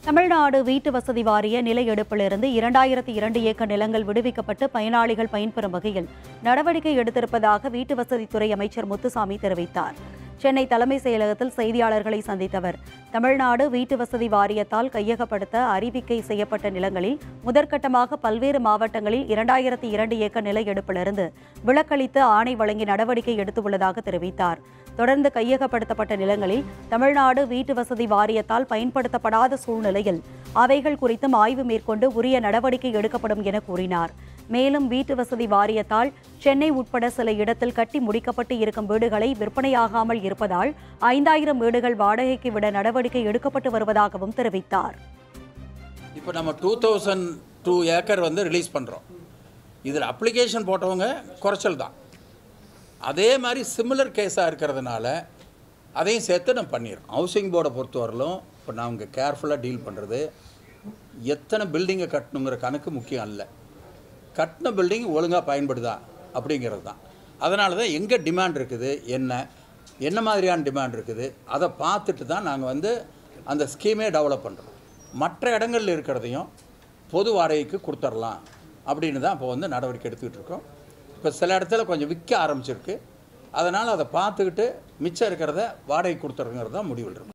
தமிழ்நாடு வீட்டு வசதி வாரிய நில எடுப்பிலிருந்து இரண்டாயிரத்தி இரண்டு ஏக்கர் நிலங்கள் விடுவிக்கப்பட்டு பயனாளிகள் பயன்பெறும் வகையில் நடவடிக்கை எடுத்திருப்பதாக வீட்டு வசதித்துறை அமைச்சர் முத்துசாமி தெரிவித்தார் சென்னை தலைமை செயலகத்தில் செய்தியாளர்களை சந்தித்தவர் தமிழ்நாடு வீட்டு வசதி வாரியத்தால் கையகப்படுத்த அறிவிக்கை செய்யப்பட்ட நிலங்களில் முதற்கட்டமாக பல்வேறு மாவட்டங்களில் இரண்டாயிரத்தி இரண்டு ஏக்கர் நில எடுப்பிலிருந்து விலக்களித்து ஆணை வழங்கி நடவடிக்கை எடுத்துள்ளதாக தெரிவித்தார் தொடர்ந்து கையகப்படுத்தப்பட்ட நிலங்களில் தமிழ்நாடு வீட்டு வசதி வாரியத்தால் பயன்படுத்தப்படாத சூழ்நிலையில் அவைகள் குறித்தும் ஆய்வு மேற்கொண்டு உரிய நடவடிக்கை எடுக்கப்படும் என கூறினார் மேலும் வீட்டு வசதி வாரியத்தால் சென்னை உட்பட சில இடத்தில் கட்டி முடிக்கப்பட்டு இருக்கும் வீடுகளை விற்பனையாகாமல் இருப்பதால் ஐந்தாயிரம் வீடுகள் வாடகைக்கு விட நடவடிக்கை எடுக்கப்பட்டு வருவதாகவும் தெரிவித்தார் இப்போ நம்ம டூ தௌசண்ட் டூ ஏக்கர் வந்து ரிலீஸ் பண்ணுறோம் இதில் அப்ளிகேஷன் போட்டவங்க குறைச்சல் தான் அதே மாதிரி சிமிலர் கேஸாக இருக்கிறதுனால அதையும் சேர்த்து நம்ம பண்ணிடுறோம் ஹவுசிங் போர்டை பொறுத்தவரையிலும் இப்போ நாங்கள் கேர்ஃபுல்லாக டீல் பண்ணுறது எத்தனை பில்டிங்கை கட்டணுங்கிற கணக்கு முக்கியம் அல்ல கட்டின பில்டிங் ஒழுங்காக பயன்படுதா அப்படிங்கிறது தான் அதனால தான் எங்கே டிமாண்ட் இருக்குது என்ன என்ன மாதிரியான டிமாண்ட் இருக்குது அதை பார்த்துட்டு தான் நாங்கள் வந்து அந்த ஸ்கீமே டெவலப் பண்ணுறோம் மற்ற இடங்கள்ல இருக்கிறதையும் பொது வாடகைக்கு கொடுத்துடலாம் அப்படின்னு தான் இப்போ வந்து நடவடிக்கை எடுத்துக்கிட்டு இருக்கோம் இப்போ சில இடத்துல கொஞ்சம் விற்க ஆரம்பிச்சிருக்கு அதனால் அதை பார்த்துக்கிட்டு மிச்சம் இருக்கிறத வாடகை கொடுத்துருங்கிறது தான் முடிவில் இருக்கும்